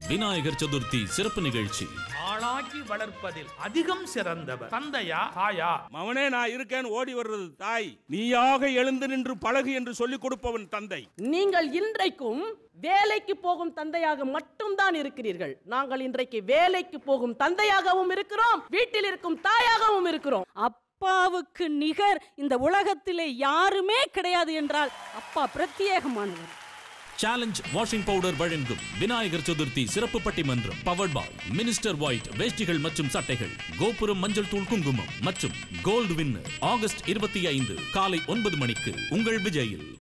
விநாயகர் சதுர்த்தி சிறப்பு நிகழ்ச்சி ஆளாக்கி வளர்ப்பதில் அதிகம் சிறந்தவர் தந்தையா தாயா மவனே நான் இருக்கேன் ஓடி வர்றது தாய் நீயாக எழுந்து நின்று பழகு என்று சொல்லிக் கொடுப்பவன் தந்தை நீங்கள் இன்றைக்கும் வேலைக்கு போகும் தந்தையாக மட்டும்தான் இருக்கிறீர்கள் நாங்கள் இன்றைக்கு வேலைக்கு போகும் தந்தையாகவும் இருக்கிறோம் வீட்டில் இருக்கும் தாயாகவும் இருக்கிறோம் அப்பாவுக்கு நிகர் இந்த உலகத்திலே யாருமே கிடையாது என்றால் அப்பா பிரத்யேகமானவர் சேலஞ்ச் வாஷிங் பவுடர் வழங்கும் விநாயகர் சதுர்த்தி சிறப்பு பட்டிமன்றம் பவர்ட் பாய் மினிஸ்டர் ஒயிட் வேஷ்டிகள் மற்றும் சட்டைகள் கோபுரம் மஞ்சள் தூள் குங்குமம் மற்றும் கோல்டு வின்னர் ஆகஸ்ட் இருபத்தி ஐந்து காலை ஒன்பது மணிக்கு உங்கள் விஜயில்